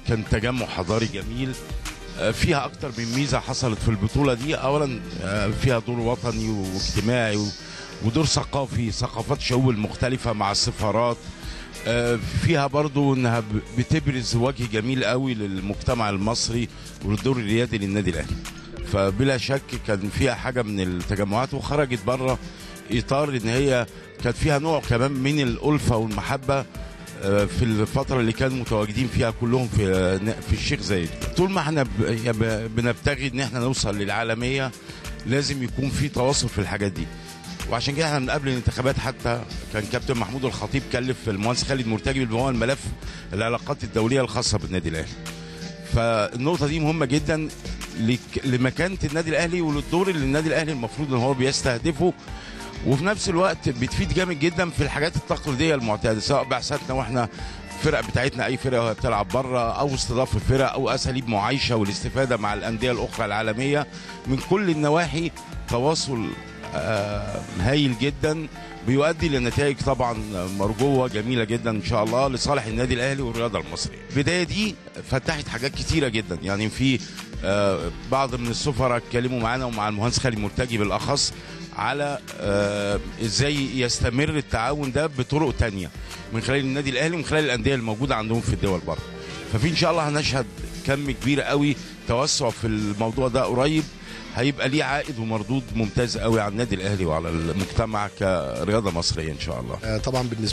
كان تجمع حضاري جميل آه، فيها اكتر من ميزه حصلت في البطوله دي اولا آه، فيها دور وطني واجتماعي و- ودور ثقافي ثقافات الشعوب المختلفه مع السفارات آه، فيها برضو انها ب- بتبرز وجه جميل قوي للمجتمع المصري والدور الريادي للنادي الاهلي فبلا شك كان فيها حاجه من التجمعات وخرجت بره اطار ان هي كانت فيها نوع كمان من الالفه والمحبه آه، في الفتره اللي كانوا متواجدين فيها كلهم في آه، في الشيخ زايد طول ما احنا ب- يا ب- بنبتغي ان احنا نوصل للعالميه لازم يكون في تواصل في الحاجات دي وعشان كده احنا من قبل الانتخابات حتى كان كابتن محمود الخطيب كلف المهندس خالد مرتجي ان هو الملف العلاقات الدوليه الخاصه بالنادي الاهلي فالنقطه دي مهمه جدا لك- لمكانه النادي الاهلي وللدور اللي النادي الاهلي المفروض ان هو بيستهدفه وفي نفس الوقت بتفيد جامد جدا في الحاجات التقليديه المعتاده سواء بعثاتنا واحنا الفرق بتاعتنا اي فرقه وهي بتلعب بره او استضافه فرق او اساليب معايشه والاستفاده مع الانديه الاخرى العالميه من كل النواحي تواصل آه، هايل جدا بيؤدي لنتائج طبعا مرجوه جميله جدا ان شاء الله لصالح النادي الاهلي والرياضه المصريه. البدايه دي فتحت حاجات كتيره جدا يعني في آه، بعض من السفراء اتكلموا معانا ومع المهندس خالد مرتجي بالاخص على آه، ازاي يستمر التعاون ده بطرق تانية من خلال النادي الاهلي ومن خلال الانديه الموجوده عندهم في الدول بره. ففي ان شاء الله هنشهد كم كبير قوي توسع في الموضوع ده قريب هيبقى ليه عائد ومردود ممتاز قوي على النادي الاهلي وعلى المجتمع كرياضه مصريه ان شاء الله آه، طبعا بالنسبه